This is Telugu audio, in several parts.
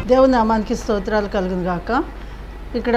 దేవుని నామానికి స్తోత్రాలు కలుగును గాక ఇక్కడ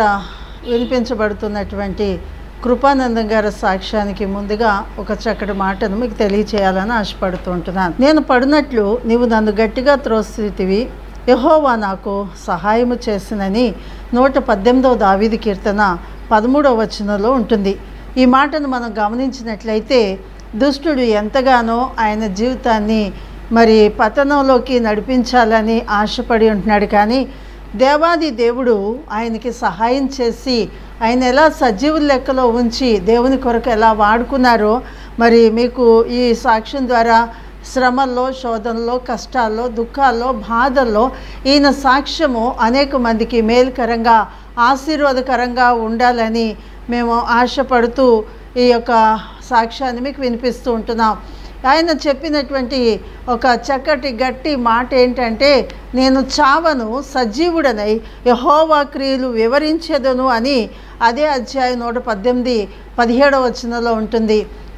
వినిపించబడుతున్నటువంటి కృపానందం గారి సాక్ష్యానికి ముందుగా ఒక చక్కటి మాటను మీకు తెలియచేయాలని ఆశపడుతూ ఉంటున్నాను నేను పడినట్లు నీవు నన్ను గట్టిగా త్రోసితివి యహోవా నాకు సహాయము చేసినని నూట పద్దెనిమిదవ దావీది కీర్తన పదమూడవ వచనంలో ఉంటుంది ఈ మాటను మనం గమనించినట్లయితే దుష్టుడు ఎంతగానో ఆయన జీవితాన్ని మరి పతనంలోకి నడిపించాలని ఆశపడి ఉంటున్నాడు కానీ దేవాది దేవుడు ఆయనకి సహాయం చేసి ఆయన ఎలా సజీవుల లెక్కలో ఉంచి దేవుని కొరకు ఎలా వాడుకున్నారో మరి మీకు ఈ సాక్ష్యం ద్వారా శ్రమల్లో శోధనలో కష్టాల్లో దుఃఖాల్లో బాధల్లో ఈయన సాక్ష్యము అనేక మందికి మేలుకరంగా ఆశీర్వాదకరంగా ఉండాలని మేము ఆశపడుతూ ఈ యొక్క సాక్ష్యాన్ని మీకు వినిపిస్తూ ఉంటున్నాం ఆయన చెప్పినటువంటి ఒక చక్కటి గట్టి మాట ఏంటంటే నేను చావను సజీవుడనై యహోవా క్రియలు వివరించేదను అని అదే అధ్యాయం నూట పద్దెనిమిది పదిహేడవ వచనంలో ఉంటుంది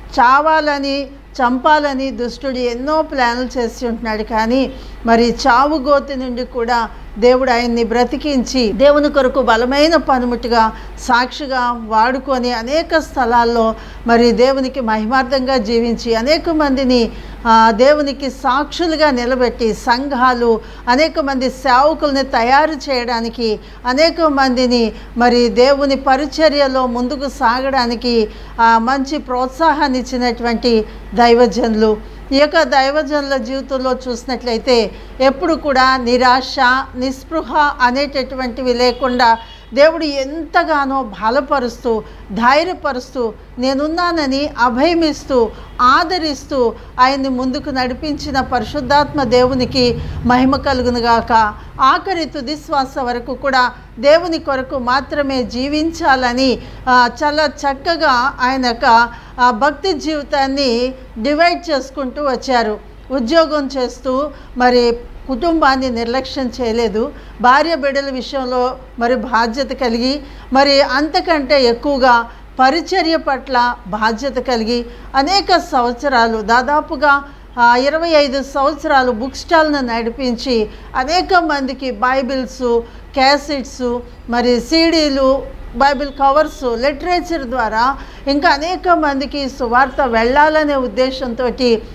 చావాలని చంపాలని దుష్టుడు ఎన్నో ప్లాన్లు చేసి ఉంటున్నాడు కానీ మరి చావు గోతి నుండి కూడా దేవుడు ఆయన్ని బ్రతికించి దేవుని కొరకు బలమైన పనిముట్టుగా సాక్షిగా వాడుకొని అనేక స్థలాల్లో మరి దేవునికి మహిమార్థంగా జీవించి అనేక మందిని ఆ, దేవునికి సాక్షులుగా నిలబెట్టి సంఘాలు అనేక మంది సేవకుల్ని తయారు చేయడానికి అనేక మందిని మరి దేవుని పరిచర్యలో ముందుకు సాగడానికి ఆ, మంచి ప్రోత్సాహాన్ని ఇచ్చినటువంటి దైవజనులు ఈ యొక్క దైవజనుల జీవితంలో చూసినట్లయితే ఎప్పుడు కూడా నిరాశ నిస్పృహ అనేటటువంటివి లేకుండా దేవుడు ఎంతగానో బలపరుస్తూ ధైర్యపరుస్తూ నేనున్నానని అభయమిస్తూ ఆదరిస్తూ ఆయన్ని ముందుకు నడిపించిన పరిశుద్ధాత్మ దేవునికి మహిమ కలుగునుగాక ఆఖరి తుది శ్వాస వరకు కూడా దేవుని కొరకు మాత్రమే జీవించాలని ఆ, చాలా చక్కగా ఆయన యొక్క ఆ, భక్తి జీవితాన్ని డివైడ్ చేసుకుంటూ వచ్చారు ఉద్యోగం చేస్తూ మరి కుటుంబాన్ని నిర్లక్ష్యం చేయలేదు భార్య బిడ్డల విషయంలో మరి బాధ్యత కలిగి మరి అంతకంటే ఎక్కువగా పరిచర్య పట్ల బాధ్యత కలిగి అనేక సంవత్సరాలు దాదాపుగా ఆ, ఇరవై ఐదు సంవత్సరాలు బుక్ స్టాల్ను నడిపించి అనేక మందికి బైబిల్స్ క్యాసెట్స్ మరి సీడీలు బైబిల్ కవర్స్ లిటరేచర్ ద్వారా ఇంకా అనేక మందికి సువార్త వెళ్ళాలనే ఉద్దేశంతో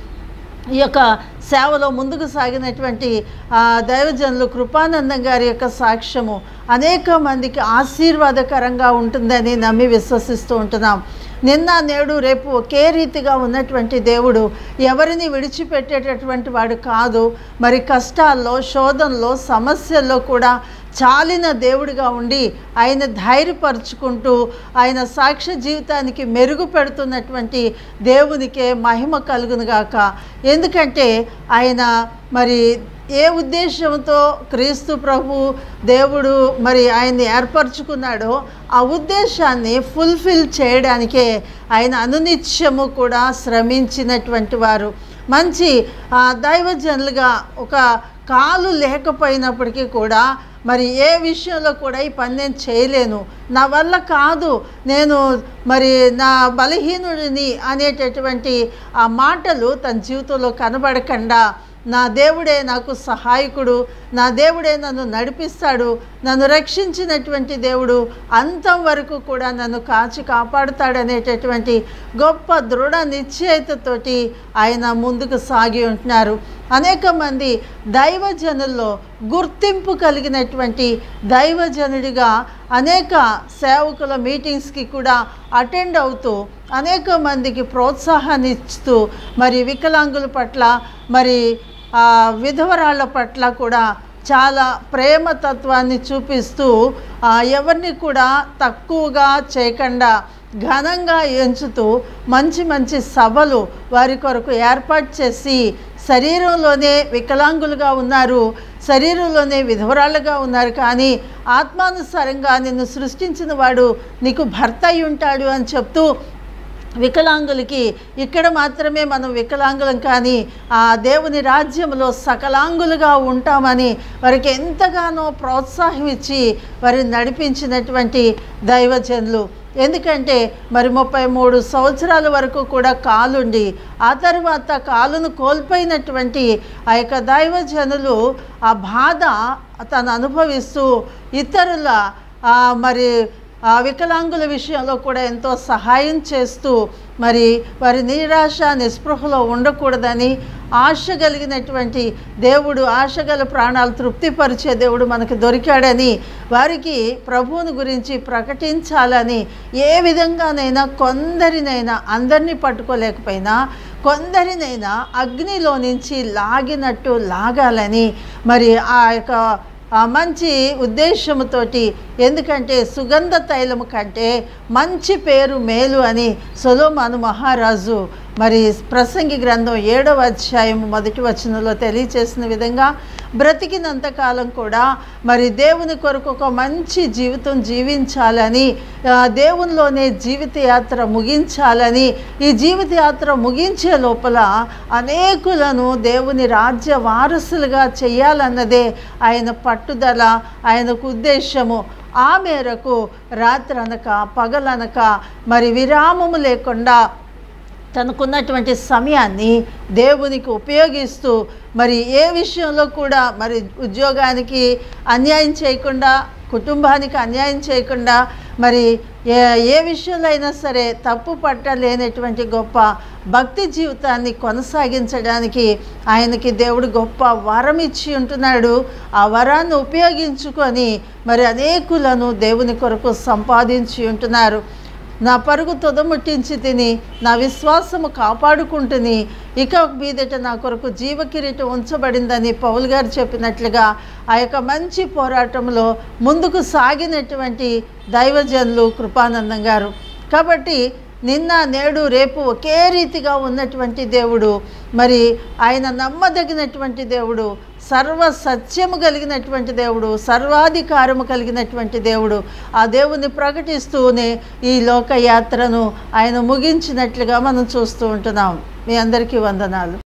ఈ యొక్క సేవలో ముందుకు సాగినటువంటి ఆ, దైవజనులు కృపానందం గారి యొక్క సాక్ష్యము అనేక మందికి ఆశీర్వాదకరంగా ఉంటుందని నమ్మి విశ్వసిస్తూ ఉంటున్నాం నిన్న నేడు రేపు ఒకే రీతిగా ఉన్నటువంటి దేవుడు ఎవరిని విడిచిపెట్టేటటువంటి వాడు కాదు మరి కష్టాల్లో శోధనలో సమస్యల్లో కూడా చాలిన దేవుడిగా ఉండి ఆయన ధైర్యపరుచుకుంటూ ఆయన సాక్ష్య జీవితానికి మెరుగు పెడుతున్నటువంటి దేవునికే మహిమ కలుగునుగాక ఎందుకంటే ఆయన మరి ఏ ఉద్దేశంతో క్రీస్తు ప్రభు దేవుడు మరి ఆయన్ని ఏర్పరచుకున్నాడో ఆ ఉద్దేశాన్ని ఫుల్ఫిల్ చేయడానికే ఆయన అనునిత్యము కూడా శ్రమించినటువంటి వారు మంచి ఆ, దైవజనులుగా ఒక కాలు లేకపోయినప్పటికీ కూడా మరి ఏ విషయంలో కూడా ఈ పని నేను చేయలేను నా వల్ల కాదు నేను మరి నా బలహీనుడిని అనేటటువంటి ఆ మాటలు తన జీవితంలో కనబడకుండా నా దేవుడే నాకు సహాయకుడు నా దేవుడే నన్ను నడిపిస్తాడు నన్ను రక్షించినటువంటి దేవుడు అంతం వరకు కూడా నన్ను కాచి కాపాడుతాడనేటటువంటి గొప్ప దృఢ నిశ్చయితతోటి ఆయన ముందుకు సాగి ఉంటున్నారు అనేక మంది దైవజనుల్లో గుర్తింపు కలిగినటువంటి దైవజనుడిగా అనేక సేవకుల మీటింగ్స్కి కూడా అటెండ్ అవుతూ అనేక మందికి ప్రోత్సాహాన్ని ఇస్తూ మరి వికలాంగుల పట్ల మరి ఆ, విధవరాళ్ళ పట్ల కూడా చాలా ప్రేమతత్వాన్ని చూపిస్తూ ఆ, ఎవరిని కూడా తక్కువగా చేయకుండా ఘనంగా ఎంచుతూ మంచి మంచి సభలు వారి కొరకు ఏర్పాటు చేసి శరీరంలోనే వికలాంగులుగా ఉన్నారు శరీరంలోనే విధవరాలుగా ఉన్నారు కానీ ఆత్మానుసారంగా నిన్ను సృష్టించిన వాడు నీకు భర్త అయి ఉంటాడు అని చెప్తూ వికలాంగులకి ఇక్కడ మాత్రమే మనం వికలాంగులం కానీ ఆ దేవుని రాజ్యంలో సకలాంగులుగా ఉంటామని వారికి ఎంతగానో ప్రోత్సాహం ఇచ్చి వారిని నడిపించినటువంటి దైవజనులు ఎందుకంటే మరి ముప్పై మూడు సంవత్సరాల వరకు కూడా కాలుండి ఆ తర్వాత కాలును కోల్పోయినటువంటి ఆ యొక్క దైవజనులు ఆ బాధ తను అనుభవిస్తూ ఇతరుల ఆ, మరి ఆ వికలాంగుల విషయంలో కూడా ఎంతో సహాయం చేస్తూ మరి వారి నిరాశ నిస్పృహలో ఉండకూడదని ఆశ కలిగినటువంటి దేవుడు ఆశ గల ప్రాణాలు తృప్తిపరిచే దేవుడు మనకు దొరికాడని వారికి ప్రభువుని గురించి ప్రకటించాలని ఏ విధంగానైనా కొందరినైనా అందరినీ పట్టుకోలేకపోయినా కొందరినైనా అగ్నిలో నుంచి లాగినట్టు లాగాలని మరి ఆ యొక్క ఆ మంచి ఉద్దేశముతోటి ఎందుకంటే సుగంధ తైలము కంటే మంచి పేరు మేలు అని సొలోమాను మహారాజు మరి ప్రసంగి గ్రంథం ఏడవ అధ్యాయం మొదటి వచనంలో తెలియచేసిన విధంగా బ్రతికినంత కాలం కూడా మరి దేవుని కొరకు ఒక మంచి జీవితం జీవించాలని ఆ, దేవునిలోనే జీవిత యాత్ర ముగించాలని ఈ జీవిత యాత్ర ముగించే లోపల అనేకులను దేవుని రాజ్య వారసులుగా చేయాలన్నదే ఆయన పట్టుదల ఆయనకు ఉద్దేశము ఆ మేరకు రాత్రనక పగలనక మరి విరామము లేకుండా తనకున్నటువంటి సమయాన్ని దేవునికి ఉపయోగిస్తూ మరి ఏ విషయంలో కూడా మరి ఉద్యోగానికి అన్యాయం చేయకుండా కుటుంబానికి అన్యాయం చేయకుండా మరి ఏ ఏ విషయంలో అయినా సరే తప్పు పట్టలేనటువంటి గొప్ప భక్తి జీవితాన్ని కొనసాగించడానికి ఆయనకి దేవుడు గొప్ప వరం ఇచ్చి ఉంటున్నాడు ఆ వరాన్ని ఉపయోగించుకొని మరి అనేకులను దేవుని కొరకు సంపాదించి ఉంటున్నారు నా పరుగు తుదముట్టించి తిని నా విశ్వాసము కాపాడుకుంటుని ఇక మీదట నా కొరకు జీవకిరీటం ఉంచబడిందని పౌల్ గారు చెప్పినట్లుగా ఆ యొక్క మంచి పోరాటంలో ముందుకు సాగినటువంటి దైవజనులు కృపానందం గారు కాబట్టి నిన్న నేడు రేపు ఒకే రీతిగా ఉన్నటువంటి దేవుడు మరి ఆయన నమ్మదగినటువంటి దేవుడు సర్వ సత్యము కలిగినటువంటి దేవుడు సర్వాధికారము కలిగినటువంటి దేవుడు ఆ దేవుని ప్రకటిస్తూనే ఈ లోకయాత్రను ఆయన ముగించినట్లుగా మనం చూస్తూ ఉంటున్నాం మీ అందరికీ వందనాలు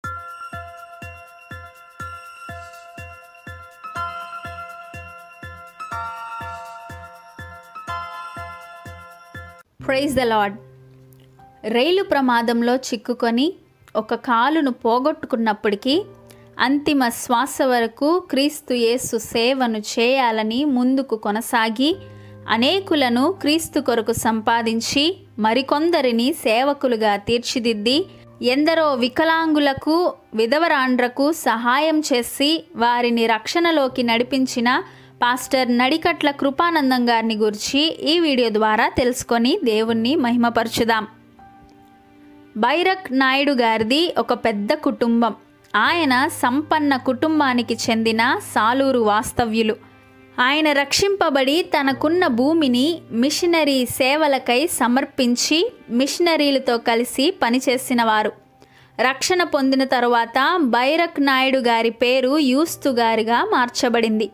ప్రైజ్ ద లాడ్ రైలు ప్రమాదంలో చిక్కుకొని ఒక కాలును పోగొట్టుకున్నప్పటికీ అంతిమ శ్వాస వరకు క్రీస్తు యేసు సేవను చేయాలని ముందుకు కొనసాగి అనేకులను క్రీస్తు కొరకు సంపాదించి మరికొందరిని సేవకులుగా తీర్చిదిద్ది ఎందరో వికలాంగులకు విధవరాండ్రకు సహాయం చేసి వారిని రక్షణలోకి నడిపించిన పాస్టర్ నడికట్ల కృపానందం గారిని గురించి ఈ వీడియో ద్వారా తెలుసుకొని దేవుణ్ణి మహిమపరచుదాం బైరక్ నాయుడు గారిది ఒక పెద్ద కుటుంబం ఆయన సంపన్న కుటుంబానికి చెందిన సాలూరు వాస్తవ్యులు ఆయన రక్షింపబడి తనకున్న భూమిని మిషనరీ సేవలకై సమర్పించి మిషనరీలతో కలిసి పనిచేసినవారు రక్షణ పొందిన తరువాత బైరక్ నాయుడు గారి పేరు యూస్తు గారిగా మార్చబడింది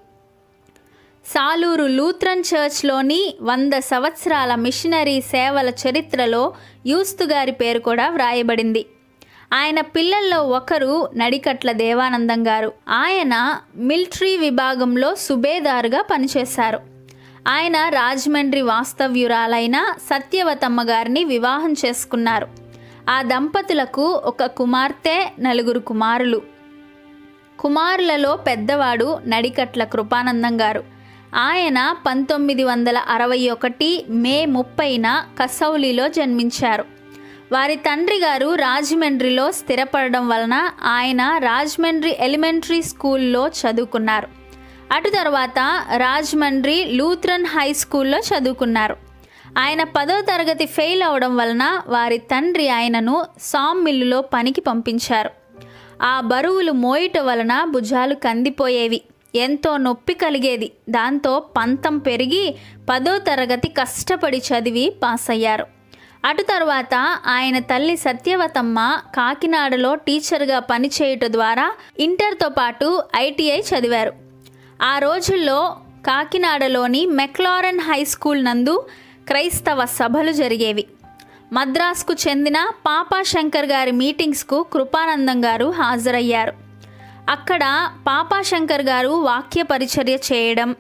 సాలూరు లూథ్రన్ చర్చ్లోని వంద సంవత్సరాల మిషనరీ సేవల చరిత్రలో యూస్తు గారి పేరు కూడా వ్రాయబడింది ఆయన పిల్లల్లో ఒకరు నడికట్ల దేవానందం గారు ఆయన మిలిటరీ విభాగంలో సుబేదారుగా పనిచేశారు ఆయన రాజమండ్రి వాస్తవ్యురాలైన సత్యవతమ్మ గారిని వివాహం చేసుకున్నారు ఆ దంపతులకు ఒక కుమార్తె నలుగురు కుమారులు కుమారులలో పెద్దవాడు నడికట్ల కృపానందం గారు ఆయన పంతొమ్మిది వందల అరవై ఒకటి మే ముప్పైన కసౌలిలో జన్మించారు వారి తండ్రి గారు రాజమండ్రిలో స్థిరపడడం వలన ఆయన రాజమండ్రి ఎలిమెంటరీ స్కూల్లో చదువుకున్నారు అటు తర్వాత రాజమండ్రి లూథ్రన్ హై స్కూల్లో చదువుకున్నారు ఆయన పదో తరగతి ఫెయిల్ అవడం వలన వారి తండ్రి ఆయనను సామ్ మిల్లులో పనికి పంపించారు ఆ బరువులు మోయట వలన భుజాలు కందిపోయేవి ఎంతో నొప్పి కలిగేది దాంతో పంతం పెరిగి పదో తరగతి కష్టపడి చదివి పాస్ అయ్యారు అటు తర్వాత ఆయన తల్లి సత్యవతమ్మ కాకినాడలో టీచర్గా పనిచేయుట ద్వారా ఇంటర్తో పాటు ఐటీఐ చదివారు ఆ రోజుల్లో కాకినాడలోని మెక్లారన్ హై స్కూల్ నందు క్రైస్తవ సభలు జరిగేవి మద్రాస్కు చెందిన పాపా శంకర్ గారి మీటింగ్స్కు కృపానందం గారు హాజరయ్యారు అక్కడ పాపా శంకర్ గారు వాక్య పరిచర్య చేయడం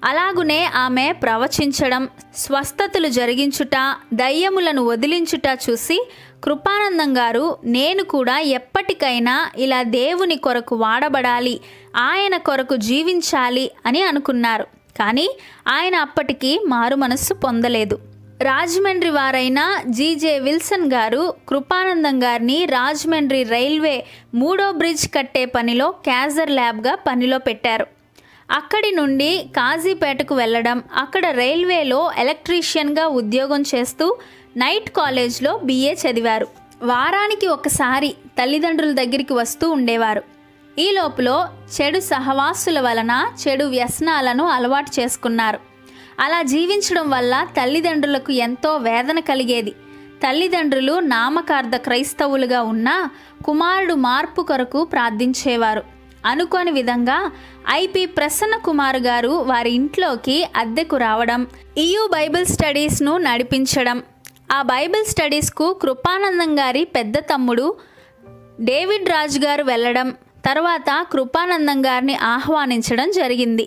అలాగునే ఆమె ప్రవచించడం స్వస్థతలు జరిగించుట దయ్యములను వదిలించుట చూసి కృపానందం గారు నేను కూడా ఎప్పటికైనా ఇలా దేవుని కొరకు వాడబడాలి ఆయన కొరకు జీవించాలి అని అనుకున్నారు కానీ ఆయన అప్పటికి మారు మనస్సు పొందలేదు రాజమండ్రి వారైన జీజే విల్సన్ గారు కృపానందం గారిని రాజమండ్రి రైల్వే మూడో బ్రిడ్జ్ కట్టే పనిలో క్యాజర్ ల్యాబ్గా పనిలో పెట్టారు అక్కడి నుండి కాజీపేటకు వెళ్ళడం అక్కడ రైల్వేలో ఎలక్ట్రీషియన్గా ఉద్యోగం చేస్తూ నైట్ కాలేజ్లో బీఏ చదివారు వారానికి ఒకసారి తల్లిదండ్రుల దగ్గరికి వస్తూ ఉండేవారు ఈ లోపల చెడు సహవాసుల వలన చెడు వ్యసనాలను అలవాటు చేసుకున్నారు అలా జీవించడం వల్ల తల్లిదండ్రులకు ఎంతో వేదన కలిగేది తల్లిదండ్రులు నామకార్థ క్రైస్తవులుగా ఉన్నా కుమారుడు మార్పు కొరకు ప్రార్థించేవారు అనుకోని విధంగా ఐపి ప్రసన్న కుమార్ గారు వారి ఇంట్లోకి అద్దెకు రావడం ఈయూ బైబిల్ స్టడీస్ను నడిపించడం ఆ బైబిల్ స్టడీస్కు కృపానందం గారి పెద్ద తమ్ముడు డేవిడ్ రాజు గారు వెళ్ళడం తర్వాత కృపానందం గారిని ఆహ్వానించడం జరిగింది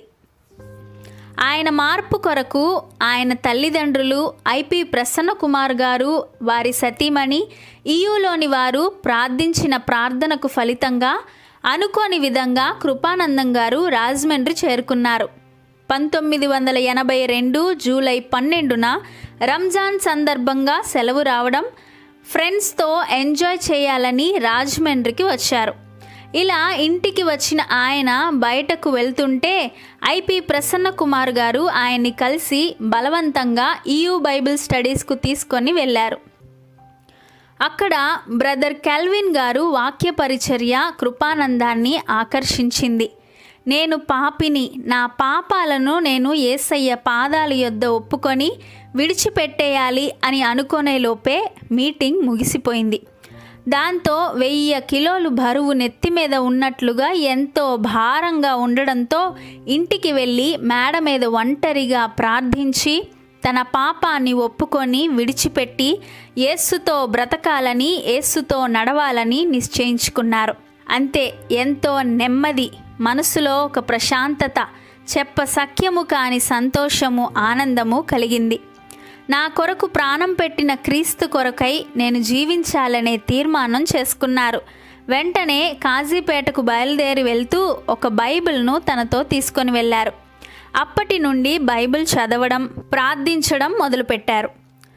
ఆయన మార్పు కొరకు ఆయన తల్లిదండ్రులు ఐపి ప్రసన్న కుమార్ గారు వారి సతీమణి ఈయూలోని వారు ప్రార్థించిన ప్రార్థనకు ఫలితంగా అనుకోని విధంగా కృపానందం గారు రాజమండ్రి చేరుకున్నారు పంతొమ్మిది వందల ఎనభై రెండు జూలై పన్నెండున రంజాన్ సందర్భంగా సెలవు రావడం ఫ్రెండ్స్తో ఎంజాయ్ చేయాలని రాజమండ్రికి వచ్చారు ఇలా ఇంటికి వచ్చిన ఆయన బయటకు వెళ్తుంటే ఐపి ప్రసన్న కుమార్ గారు ఆయన్ని కలిసి బలవంతంగా ఈయూ బైబిల్ స్టడీస్కు తీసుకొని వెళ్ళారు అక్కడ బ్రదర్ కెల్విన్ గారు వాక్య పరిచర్య కృపానందాన్ని ఆకర్షించింది నేను పాపిని నా పాపాలను నేను ఏసయ్య పాదాల యొద్ద ఒప్పుకొని విడిచిపెట్టేయాలి అని అనుకునే లోపే మీటింగ్ ముగిసిపోయింది దాంతో వెయ్యి కిలోలు బరువు నెత్తి మీద ఉన్నట్లుగా ఎంతో భారంగా ఉండడంతో ఇంటికి వెళ్ళి మేడ మీద ఒంటరిగా ప్రార్థించి తన పాపాన్ని ఒప్పుకొని విడిచిపెట్టి యేస్సుతో బ్రతకాలని యేస్సుతో నడవాలని నిశ్చయించుకున్నారు అంతే ఎంతో నెమ్మది మనసులో ఒక ప్రశాంతత చెప్ప సఖ్యము కాని సంతోషము ఆనందము కలిగింది నా కొరకు ప్రాణం పెట్టిన క్రీస్తు కొరకై నేను జీవించాలనే తీర్మానం చేసుకున్నారు వెంటనే కాజీపేటకు బయలుదేరి వెళ్తూ ఒక బైబిల్ను తనతో తీసుకొని వెళ్ళారు అప్పటి నుండి బైబిల్ చదవడం ప్రార్థించడం మొదలుపెట్టారు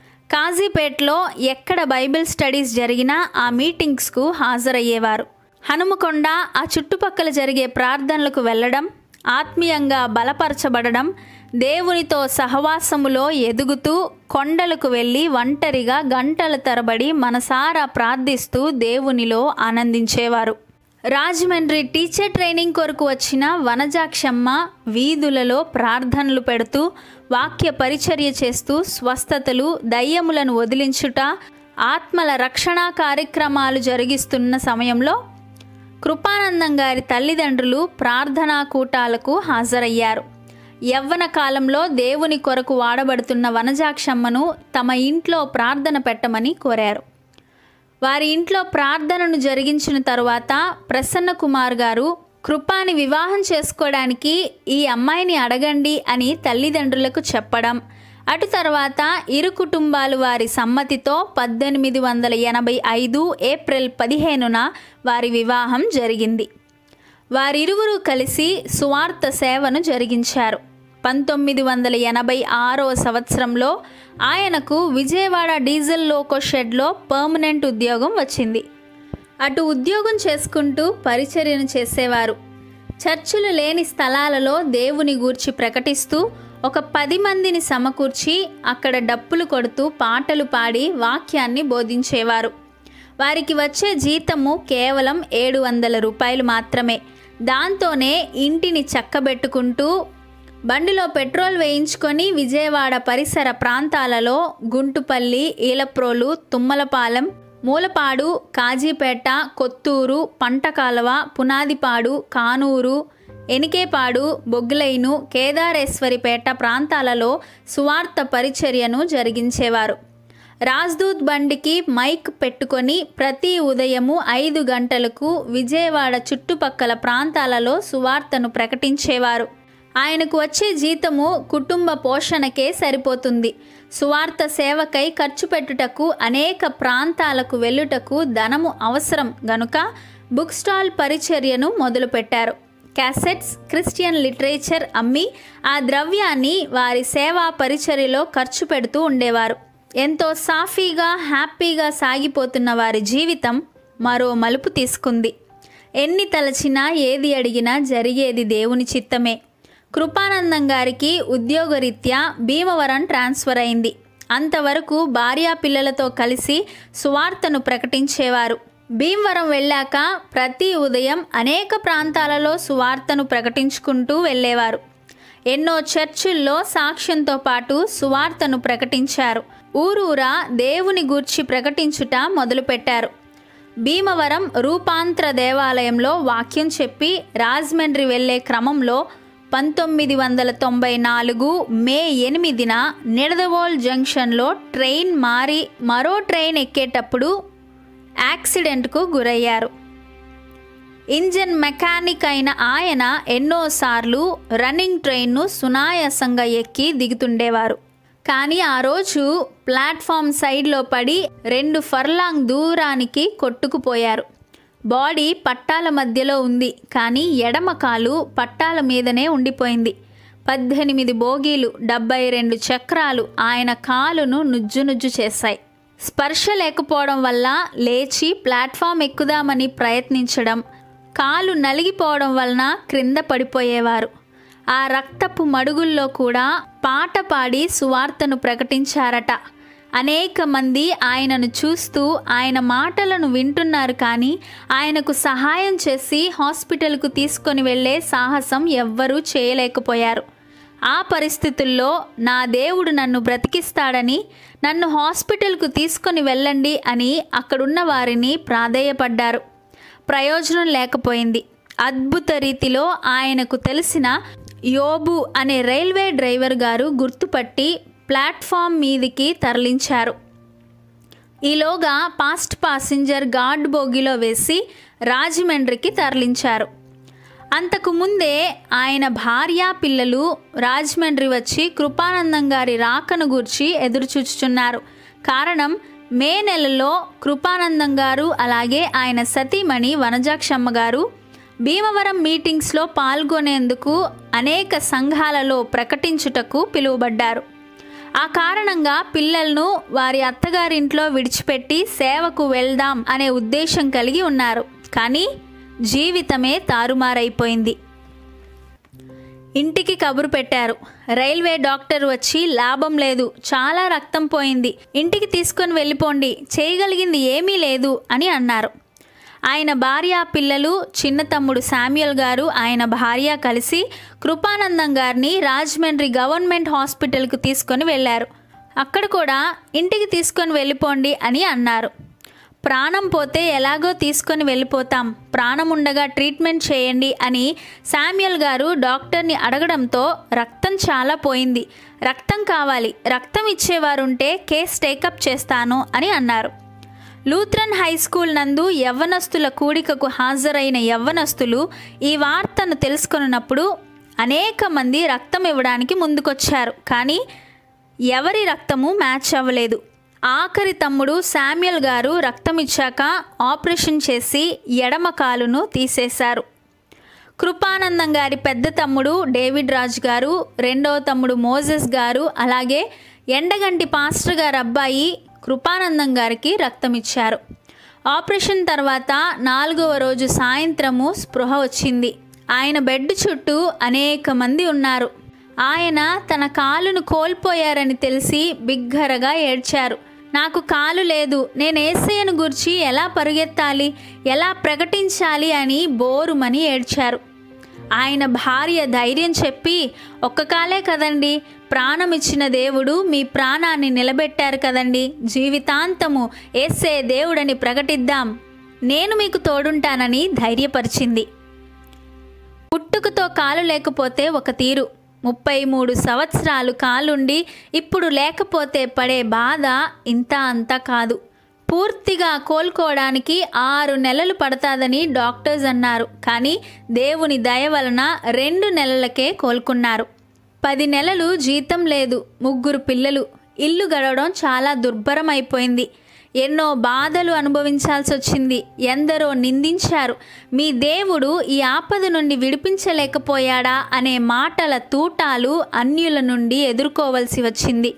కాజీపేటలో ఎక్కడ బైబిల్ స్టడీస్ జరిగినా ఆ మీటింగ్స్కు హాజరయ్యేవారు హనుమకొండ ఆ చుట్టుపక్కల జరిగే ప్రార్థనలకు వెళ్ళడం ఆత్మీయంగా బలపరచబడడం దేవునితో సహవాసములో ఎదుగుతూ కొండలకు వెళ్ళి ఒంటరిగా గంటల తరబడి మనసారా ప్రార్థిస్తూ దేవునిలో ఆనందించేవారు రాజమండ్రి టీచర్ ట్రైనింగ్ కొరకు వచ్చిన వనజాక్షమ్మ వీధులలో ప్రార్థనలు పెడుతూ వాక్య పరిచర్య చేస్తూ స్వస్థతలు దయ్యములను వదిలించుట ఆత్మల రక్షణ కార్యక్రమాలు జరిగిస్తున్న సమయంలో కృపానందం గారి తల్లిదండ్రులు ప్రార్థనా కూటాలకు హాజరయ్యారు యవ్వన కాలంలో దేవుని కొరకు వాడబడుతున్న వనజాక్షమ్మను తమ ఇంట్లో ప్రార్థన పెట్టమని కోరారు వారి ఇంట్లో ప్రార్థనను జరిగించిన తరువాత ప్రసన్న కుమార్ గారు కృపాని వివాహం చేసుకోవడానికి ఈ అమ్మాయిని అడగండి అని తల్లిదండ్రులకు చెప్పడం అటు తర్వాత ఇరు కుటుంబాలు వారి సమ్మతితో పద్దెనిమిది వందల ఎనభై ఐదు ఏప్రిల్ పదిహేనున వారి వివాహం జరిగింది వారిరువురు కలిసి సువార్త సేవను జరిగించారు పంతొమ్మిది వందల ఎనభై ఆరో సంవత్సరంలో ఆయనకు విజయవాడ డీజిల్ లోకో షెడ్లో పర్మనెంట్ ఉద్యోగం వచ్చింది అటు ఉద్యోగం చేసుకుంటూ పరిచర్యను చేసేవారు చర్చిలు లేని స్థలాలలో దేవుని గూర్చి ప్రకటిస్తూ ఒక పది మందిని సమకూర్చి అక్కడ డప్పులు కొడుతూ పాటలు పాడి వాక్యాన్ని బోధించేవారు వారికి వచ్చే జీతము కేవలం ఏడు వందల రూపాయలు మాత్రమే దాంతోనే ఇంటిని చక్కబెట్టుకుంటూ బండిలో పెట్రోల్ వేయించుకొని విజయవాడ పరిసర ప్రాంతాలలో గుంటుపల్లి ఈలప్రోలు తుమ్మలపాలెం మూలపాడు కాజీపేట కొత్తూరు పంటకాలవ పునాదిపాడు కానూరు ఎనికేపాడు బొగ్గులైను కేదారేశ్వరిపేట ప్రాంతాలలో సువార్త పరిచర్యను జరిగించేవారు రాజ్దూత్ బండికి మైక్ పెట్టుకొని ప్రతి ఉదయము ఐదు గంటలకు విజయవాడ చుట్టుపక్కల ప్రాంతాలలో సువార్తను ప్రకటించేవారు ఆయనకు వచ్చే జీతము కుటుంబ పోషణకే సరిపోతుంది సువార్త సేవకై ఖర్చు పెట్టుటకు అనేక ప్రాంతాలకు వెళ్ళుటకు ధనము అవసరం గనుక బుక్ స్టాల్ పరిచర్యను మొదలుపెట్టారు క్యాసెట్స్ క్రిస్టియన్ లిటరేచర్ అమ్మి ఆ ద్రవ్యాన్ని వారి సేవా పరిచర్యలో ఖర్చు పెడుతూ ఉండేవారు ఎంతో సాఫీగా హ్యాపీగా సాగిపోతున్న వారి జీవితం మరో మలుపు తీసుకుంది ఎన్ని తలచినా ఏది అడిగినా జరిగేది దేవుని చిత్తమే కృపానందం గారికి ఉద్యోగరీత్యా భీమవరం ట్రాన్స్ఫర్ అయింది అంతవరకు భార్యా పిల్లలతో కలిసి సువార్తను ప్రకటించేవారు భీమవరం వెళ్ళాక ప్రతి ఉదయం అనేక ప్రాంతాలలో సువార్తను ప్రకటించుకుంటూ వెళ్ళేవారు ఎన్నో చర్చిల్లో సాక్ష్యంతో పాటు సువార్తను ప్రకటించారు ఊరూరా దేవుని గూర్చి ప్రకటించుట మొదలుపెట్టారు భీమవరం రూపాంతర దేవాలయంలో వాక్యం చెప్పి రాజమండ్రి వెళ్ళే క్రమంలో పంతొమ్మిది వందల తొంభై నాలుగు మే ఎనిమిదిన నిడదవోల్ జంక్షన్లో ట్రైన్ మారి మరో ట్రైన్ ఎక్కేటప్పుడు యాక్సిడెంట్కు గురయ్యారు ఇంజన్ మెకానిక్ అయిన ఆయన ఎన్నోసార్లు రన్నింగ్ ట్రైన్ను సునాయాసంగా ఎక్కి దిగుతుండేవారు కానీ ఆ రోజు ప్లాట్ఫామ్ సైడ్లో పడి రెండు ఫర్లాంగ్ దూరానికి కొట్టుకుపోయారు బాడీ పట్టాల మధ్యలో ఉంది కానీ ఎడమ కాలు పట్టాల మీదనే ఉండిపోయింది పద్దెనిమిది బోగీలు డెబ్బై రెండు చక్రాలు ఆయన కాలును నుజ్జు నుజ్జు చేశాయి స్పర్శ లేకపోవడం వల్ల లేచి ప్లాట్ఫామ్ ఎక్కుదామని ప్రయత్నించడం కాలు నలిగిపోవడం వలన క్రింద పడిపోయేవారు ఆ రక్తపు మడుగుల్లో కూడా పాట పాడి సువార్తను ప్రకటించారట అనేక మంది ఆయనను చూస్తూ ఆయన మాటలను వింటున్నారు కానీ ఆయనకు సహాయం చేసి హాస్పిటల్కు తీసుకొని వెళ్ళే సాహసం ఎవ్వరూ చేయలేకపోయారు ఆ పరిస్థితుల్లో నా దేవుడు నన్ను బ్రతికిస్తాడని నన్ను హాస్పిటల్కు తీసుకొని వెళ్ళండి అని అక్కడున్న వారిని ప్రాధేయపడ్డారు ప్రయోజనం లేకపోయింది అద్భుత రీతిలో ఆయనకు తెలిసిన యోబు అనే రైల్వే డ్రైవర్ గారు గుర్తుపట్టి ప్లాట్ఫామ్ మీదికి తరలించారు ఈలోగా పాస్ట్ పాసింజర్ గార్డ్ బోగిలో వేసి రాజమండ్రికి తరలించారు అంతకు ముందే ఆయన భార్య పిల్లలు రాజమండ్రి వచ్చి కృపానందం గారి రాకను గూర్చి ఎదురుచూచుచున్నారు కారణం మే నెలలో కృపానందం గారు అలాగే ఆయన సతీమణి వనజాక్షమ్మ గారు భీమవరం మీటింగ్స్లో పాల్గొనేందుకు అనేక సంఘాలలో ప్రకటించుటకు పిలువబడ్డారు ఆ కారణంగా పిల్లలను వారి అత్తగారింట్లో విడిచిపెట్టి సేవకు వెళ్దాం అనే ఉద్దేశం కలిగి ఉన్నారు కానీ జీవితమే తారుమారైపోయింది ఇంటికి కబురు పెట్టారు రైల్వే డాక్టర్ వచ్చి లాభం లేదు చాలా రక్తం పోయింది ఇంటికి తీసుకొని వెళ్ళిపోండి చేయగలిగింది ఏమీ లేదు అని అన్నారు ఆయన భార్య పిల్లలు చిన్న తమ్ముడు శామ్యుల్ గారు ఆయన భార్య కలిసి కృపానందం గారిని రాజమండ్రి గవర్నమెంట్ హాస్పిటల్కు తీసుకొని వెళ్ళారు అక్కడ కూడా ఇంటికి తీసుకొని వెళ్ళిపోండి అని అన్నారు ప్రాణం పోతే ఎలాగో తీసుకొని వెళ్ళిపోతాం ప్రాణం ఉండగా ట్రీట్మెంట్ చేయండి అని శామ్యుల్ గారు డాక్టర్ని అడగడంతో రక్తం చాలా పోయింది రక్తం కావాలి రక్తం ఇచ్చేవారుంటే కేస్ టేకప్ చేస్తాను అని అన్నారు లూథరన్ హై స్కూల్ నందు యవ్వనస్తుల కూడికకు హాజరైన యవ్వనస్తులు ఈ వార్తను తెలుసుకున్నప్పుడు అనేక మంది రక్తం ఇవ్వడానికి ముందుకొచ్చారు కానీ ఎవరి రక్తము మ్యాచ్ అవ్వలేదు ఆఖరి తమ్ముడు శామ్యుల్ గారు రక్తం ఇచ్చాక ఆపరేషన్ చేసి ఎడమ కాలును తీసేశారు కృపానందం గారి పెద్ద తమ్ముడు డేవిడ్ రాజ్ గారు రెండవ తమ్ముడు మోజెస్ గారు అలాగే ఎండగంటి పాస్టర్ గారి అబ్బాయి కృపానందం గారికి రక్తం ఇచ్చారు ఆపరేషన్ తర్వాత నాలుగవ రోజు సాయంత్రము స్పృహ వచ్చింది ఆయన బెడ్ చుట్టూ అనేక మంది ఉన్నారు ఆయన తన కాలును కోల్పోయారని తెలిసి బిగ్గరగా ఏడ్చారు నాకు కాలు లేదు నేను ఏసయ్యను గురించి ఎలా పరుగెత్తాలి ఎలా ప్రకటించాలి అని బోరుమని ఏడ్చారు ఆయన భార్య ధైర్యం చెప్పి ఒక్క కాలే కదండి ప్రాణం ఇచ్చిన దేవుడు మీ ప్రాణాన్ని నిలబెట్టారు కదండి జీవితాంతము ఏసే దేవుడని ప్రకటిద్దాం నేను మీకు తోడుంటానని ధైర్యపరిచింది పుట్టుకతో కాలు లేకపోతే ఒక తీరు ముప్పై మూడు సంవత్సరాలు కాలుండి ఇప్పుడు లేకపోతే పడే బాధ ఇంత అంతా కాదు పూర్తిగా కోలుకోవడానికి ఆరు నెలలు పడతాదని డాక్టర్స్ అన్నారు కానీ దేవుని దయ వలన రెండు నెలలకే కోలుకున్నారు పది నెలలు జీతం లేదు ముగ్గురు పిల్లలు ఇల్లు గడవడం చాలా దుర్భరం అయిపోయింది ఎన్నో బాధలు అనుభవించాల్సి వచ్చింది ఎందరో నిందించారు మీ దేవుడు ఈ ఆపద నుండి విడిపించలేకపోయాడా అనే మాటల తూటాలు అన్యుల నుండి ఎదుర్కోవలసి వచ్చింది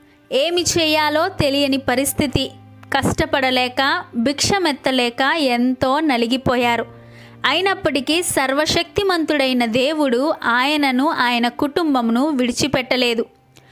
ఏమి చేయాలో తెలియని పరిస్థితి కష్టపడలేక భిక్షమెత్తలేక ఎంతో నలిగిపోయారు అయినప్పటికీ సర్వశక్తిమంతుడైన దేవుడు ఆయనను ఆయన కుటుంబమును విడిచిపెట్టలేదు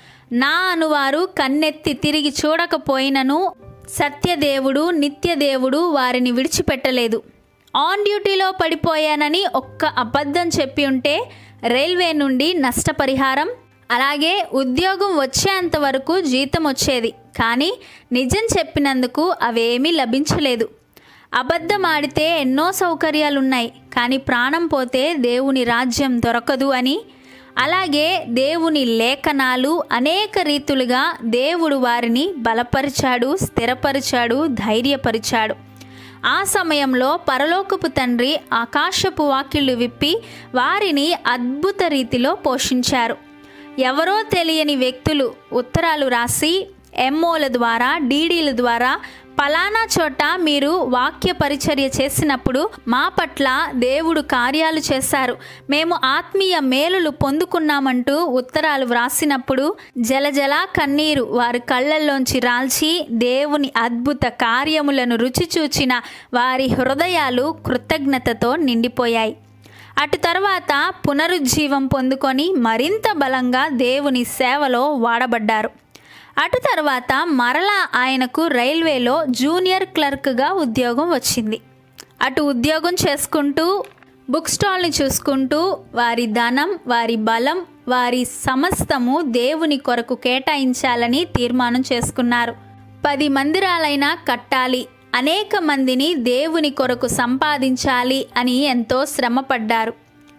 నా అనువారు కన్నెత్తి తిరిగి చూడకపోయినను సత్యదేవుడు నిత్యదేవుడు వారిని విడిచిపెట్టలేదు ఆన్ డ్యూటీలో పడిపోయానని ఒక్క అబద్ధం చెప్పి ఉంటే రైల్వే నుండి నష్టపరిహారం అలాగే ఉద్యోగం వచ్చేంత వరకు జీతం వచ్చేది కానీ నిజం చెప్పినందుకు అవేమీ లభించలేదు అబద్ధం ఆడితే ఎన్నో సౌకర్యాలున్నాయి కానీ ప్రాణం పోతే దేవుని రాజ్యం దొరకదు అని అలాగే దేవుని లేఖనాలు అనేక రీతులుగా దేవుడు వారిని బలపరిచాడు స్థిరపరిచాడు ధైర్యపరిచాడు ఆ సమయంలో పరలోకపు తండ్రి ఆకాశపు వాకిళ్ళు విప్పి వారిని అద్భుత రీతిలో పోషించారు ఎవరో తెలియని వ్యక్తులు ఉత్తరాలు రాసి ఎంఓల ద్వారా డీడీల ద్వారా పలానా చోట మీరు వాక్య పరిచర్య చేసినప్పుడు మా పట్ల దేవుడు కార్యాలు చేశారు మేము ఆత్మీయ మేలులు పొందుకున్నామంటూ ఉత్తరాలు వ్రాసినప్పుడు జలజల కన్నీరు వారి కళ్ళల్లోంచి రాల్చి దేవుని అద్భుత కార్యములను రుచి చూచిన వారి హృదయాలు కృతజ్ఞతతో నిండిపోయాయి అటు తర్వాత పునరుజ్జీవం పొందుకొని మరింత బలంగా దేవుని సేవలో వాడబడ్డారు అటు తర్వాత మరలా ఆయనకు రైల్వేలో జూనియర్ క్లర్క్గా ఉద్యోగం వచ్చింది అటు ఉద్యోగం చేసుకుంటూ బుక్ స్టాల్ని చూసుకుంటూ వారి ధనం వారి బలం వారి సమస్తము దేవుని కొరకు కేటాయించాలని తీర్మానం చేసుకున్నారు పది మందిరాలైనా కట్టాలి అనేక మందిని దేవుని కొరకు సంపాదించాలి అని ఎంతో శ్రమపడ్డారు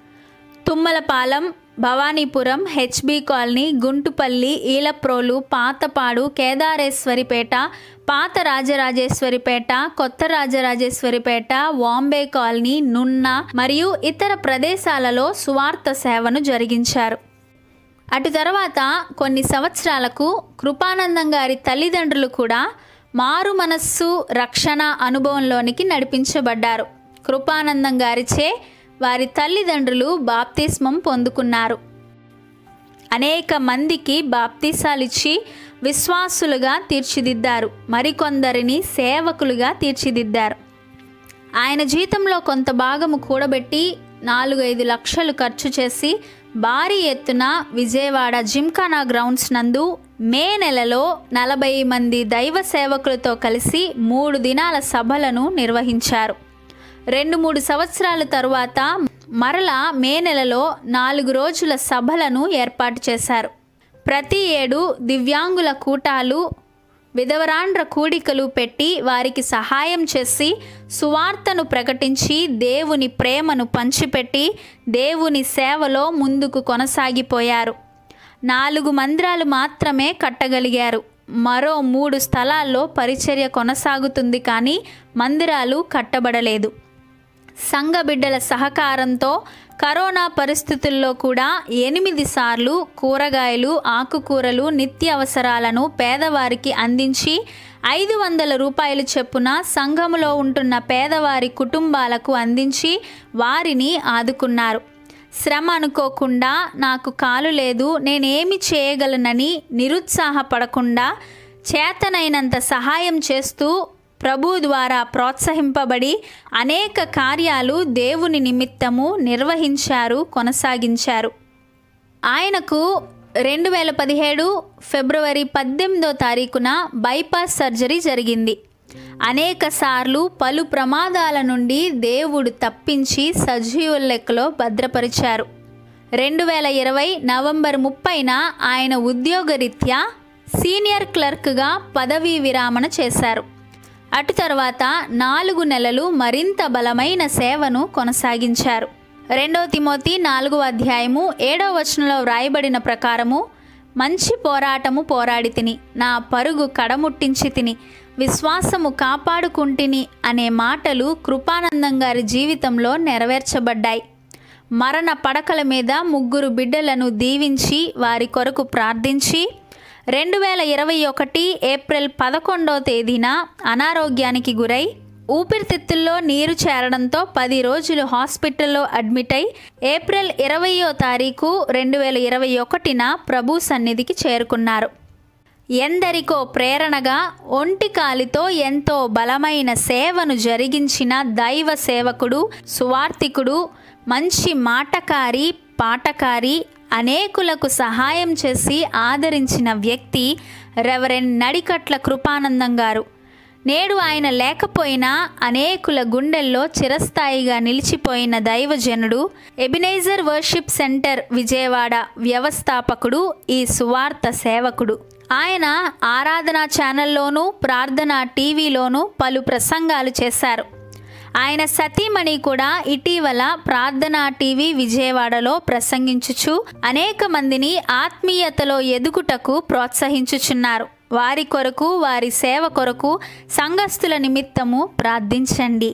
తుమ్మలపాలెం భవానీపురం హెచ్బి కాలనీ గుంటుపల్లి ఈలప్రోలు పాతపాడు కేదారేశ్వరిపేట పాత రాజరాజేశ్వరిపేట కొత్త రాజరాజేశ్వరిపేట వాంబే కాలనీ నున్న మరియు ఇతర ప్రదేశాలలో సువార్త సేవను జరిగించారు అటు తర్వాత కొన్ని సంవత్సరాలకు కృపానందం గారి తల్లిదండ్రులు కూడా మారు మనస్సు రక్షణ అనుభవంలోనికి నడిపించబడ్డారు కృపానందం గారిచే వారి తల్లిదండ్రులు బాప్తిస్మం పొందుకున్నారు అనేక మందికి బాప్తిసాలిచ్చి విశ్వాసులుగా తీర్చిదిద్దారు మరికొందరిని సేవకులుగా తీర్చిదిద్దారు ఆయన జీతంలో కొంత భాగము కూడబెట్టి నాలుగైదు లక్షలు ఖర్చు చేసి భారీ ఎత్తున విజయవాడ జిమ్ఖానా గ్రౌండ్స్ నందు మే నెలలో నలభై మంది దైవ సేవకులతో కలిసి మూడు దినాల సభలను నిర్వహించారు రెండు మూడు సంవత్సరాల తరువాత మరలా మే నెలలో నాలుగు రోజుల సభలను ఏర్పాటు చేశారు ప్రతి ఏడు దివ్యాంగుల కూటాలు విధవరాండ్ర కూడికలు పెట్టి వారికి సహాయం చేసి సువార్తను ప్రకటించి దేవుని ప్రేమను పంచిపెట్టి దేవుని సేవలో ముందుకు కొనసాగిపోయారు నాలుగు మందిరాలు మాత్రమే కట్టగలిగారు మరో మూడు స్థలాల్లో పరిచర్య కొనసాగుతుంది కానీ మందిరాలు కట్టబడలేదు సంఘ బిడ్డల సహకారంతో కరోనా పరిస్థితుల్లో కూడా ఎనిమిది సార్లు కూరగాయలు ఆకుకూరలు నిత్య అవసరాలను పేదవారికి అందించి ఐదు వందల రూపాయలు చొప్పున సంఘములో ఉంటున్న పేదవారి కుటుంబాలకు అందించి వారిని ఆదుకున్నారు శ్రమ అనుకోకుండా నాకు కాలు లేదు నేనేమి చేయగలనని నిరుత్సాహపడకుండా చేతనైనంత సహాయం చేస్తూ ప్రభు ద్వారా ప్రోత్సహింపబడి అనేక కార్యాలు దేవుని నిమిత్తము నిర్వహించారు కొనసాగించారు ఆయనకు రెండు వేల పదిహేడు ఫిబ్రవరి పద్దెనిమిదో తారీఖున బైపాస్ సర్జరీ జరిగింది అనేక సార్లు పలు ప్రమాదాల నుండి దేవుడు తప్పించి సజీవుల లెక్కలో భద్రపరిచారు రెండు వేల ఇరవై నవంబర్ ముప్పైన ఆయన ఉద్యోగరీత్యా సీనియర్ క్లర్క్గా పదవీ విరామణ చేశారు అటు తర్వాత నాలుగు నెలలు మరింత బలమైన సేవను కొనసాగించారు రెండవ తిమోతి నాలుగవ అధ్యాయము ఏడవ వచనంలో వ్రాయబడిన ప్రకారము మంచి పోరాటము పోరాడి తిని నా పరుగు కడముట్టించి తిని విశ్వాసము కాపాడుకుంటిని అనే మాటలు కృపానందం గారి జీవితంలో నెరవేర్చబడ్డాయి మరణ పడకల మీద ముగ్గురు బిడ్డలను దీవించి వారి కొరకు ప్రార్థించి రెండు వేల ఇరవై ఒకటి ఏప్రిల్ పదకొండవ తేదీన అనారోగ్యానికి గురై ఊపిరితిత్తుల్లో నీరు చేరడంతో పది రోజులు హాస్పిటల్లో అడ్మిట్ అయి ఏప్రిల్ ఇరవయో తారీఖు రెండు వేల ఇరవై ఒకటిన ప్రభు సన్నిధికి చేరుకున్నారు ఎందరికో ప్రేరణగా ఒంటి కాలితో ఎంతో బలమైన సేవను జరిగించిన దైవ సేవకుడు సువార్థికుడు మంచి మాటకారి పాటకారి అనేకులకు సహాయం చేసి ఆదరించిన వ్యక్తి రెవరెండ్ నడికట్ల కృపానందం గారు నేడు ఆయన లేకపోయినా అనేకుల గుండెల్లో చిరస్థాయిగా నిలిచిపోయిన దైవజనుడు ఎబినైజర్ వర్షిప్ సెంటర్ విజయవాడ వ్యవస్థాపకుడు ఈ సువార్త సేవకుడు ఆయన ఆరాధన ఛానల్లోనూ ప్రార్థన టీవీలోనూ పలు ప్రసంగాలు చేశారు ఆయన సతీమణి కూడా ఇటీవల ప్రార్థన టీవీ విజయవాడలో ప్రసంగించుచు అనేక మందిని ఆత్మీయతలో ఎదుగుటకు ప్రోత్సహించుచున్నారు వారి కొరకు వారి సేవ కొరకు సంఘస్థుల నిమిత్తము ప్రార్థించండి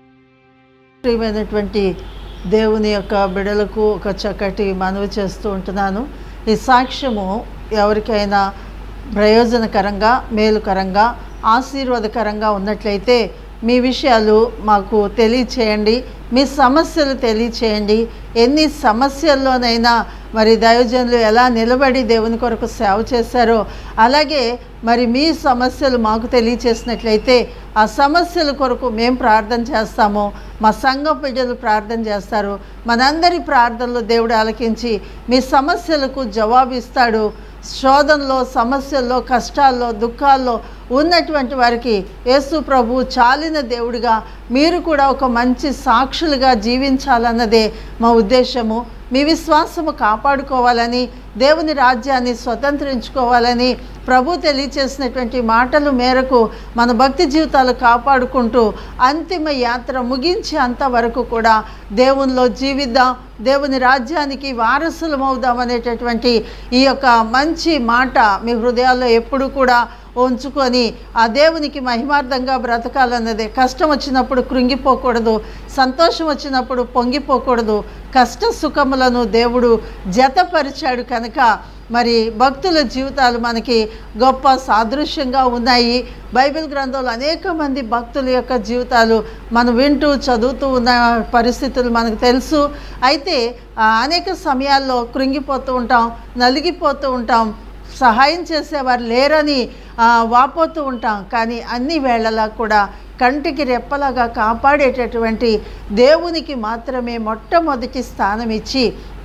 ప్రియమైనటువంటి దేవుని యొక్క బిడలకు ఒక చక్కటి మనవి చేస్తూ ఉంటున్నాను ఈ సాక్ష్యము ఎవరికైనా ప్రయోజనకరంగా మేలుకరంగా ఆశీర్వాదకరంగా ఉన్నట్లయితే మీ విషయాలు మాకు తెలియచేయండి మీ సమస్యలు తెలియచేయండి ఎన్ని సమస్యల్లోనైనా మరి దైవజనులు ఎలా నిలబడి దేవుని కొరకు సేవ చేశారో అలాగే మరి మీ సమస్యలు మాకు తెలియచేసినట్లయితే ఆ సమస్యల కొరకు మేము ప్రార్థన చేస్తాము మా సంఘం ప్రజలు ప్రార్థన చేస్తారు మనందరి ప్రార్థనలు దేవుడు ఆలకించి మీ సమస్యలకు జవాబు ఇస్తాడు శోధనలో సమస్యల్లో కష్టాల్లో దుఃఖాల్లో ఉన్నటువంటి వారికి యేసు ప్రభు చాలిన దేవుడిగా మీరు కూడా ఒక మంచి సాక్షులుగా జీవించాలన్నదే మా ఉద్దేశము మీ విశ్వాసము కాపాడుకోవాలని దేవుని రాజ్యాన్ని స్వతంత్రించుకోవాలని ప్రభు తెలియచేసినటువంటి మాటల మేరకు మన భక్తి జీవితాలు కాపాడుకుంటూ అంతిమ యాత్ర ముగించి అంతవరకు కూడా దేవునిలో జీవిద్దాం దేవుని రాజ్యానికి వారసులమవుదాం అనేటటువంటి ఈ యొక్క మంచి మాట మీ హృదయాల్లో ఎప్పుడు కూడా ఉంచుకొని ఆ దేవునికి మహిమార్థంగా బ్రతకాలన్నదే కష్టం వచ్చినప్పుడు కృంగిపోకూడదు సంతోషం వచ్చినప్పుడు పొంగిపోకూడదు కష్ట సుఖములను దేవుడు జతపరిచాడు కనుక మరి భక్తుల జీవితాలు మనకి గొప్ప సాదృశ్యంగా ఉన్నాయి బైబిల్ గ్రంథంలో అనేక మంది భక్తుల యొక్క జీవితాలు మనం వింటూ చదువుతూ ఉన్న పరిస్థితులు మనకు తెలుసు అయితే ఆ, అనేక సమయాల్లో కృంగిపోతూ ఉంటాం నలిగిపోతూ ఉంటాం సహాయం చేసేవారు లేరని ఆ, వాపోతూ ఉంటాం కానీ అన్ని వేళలా కూడా కంటికి రెప్పలాగా కాపాడేటటువంటి దేవునికి మాత్రమే మొట్టమొదటి స్థానం ఇచ్చి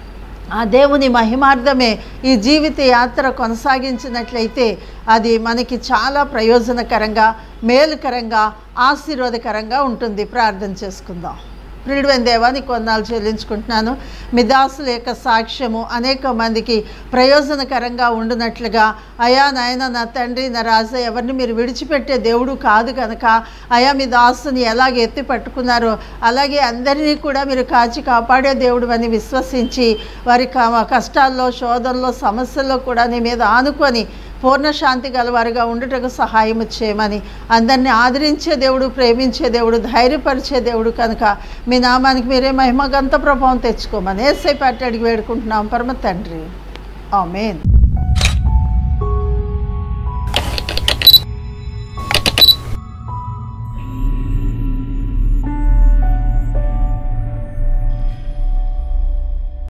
ఆ దేవుని మహిమార్థమే ఈ జీవిత యాత్ర కొనసాగించినట్లయితే అది మనకి చాలా ప్రయోజనకరంగా మేలుకరంగా ఆశీర్వాదకరంగా ఉంటుంది ప్రార్థన చేసుకుందాం ప్రియుడైన దేవానికి కొందాలు చెల్లించుకుంటున్నాను మీ దాసుల యొక్క సాక్ష్యము అనేక మందికి ప్రయోజనకరంగా ఉండునట్లుగా అయా నాయన నా తండ్రి నా రాజా ఎవరిని మీరు విడిచిపెట్టే దేవుడు కాదు కనుక అయా మీ దాసుని ఎలాగ ఎత్తి పట్టుకున్నారో అలాగే అందరినీ కూడా మీరు కాచి కాపాడే దేవుడు అని విశ్వసించి వారి క- కష్టాల్లో శోధనలో సమస్యల్లో కూడా నీ మీద ఆనుకొని పూర్ణ శాంతి గలవారుగా ఉండుటకు సహాయం చేయమని అందరినీ ఆదరించే దేవుడు ప్రేమించే దేవుడు ధైర్యపరిచే దేవుడు కనుక మీ నామానికి మీరే మహిమగంత ప్రభావం తెచ్చుకోమని ఏసై పాటి అడిగి వేడుకుంటున్నాం పరమ తండ్రి ఆమెన్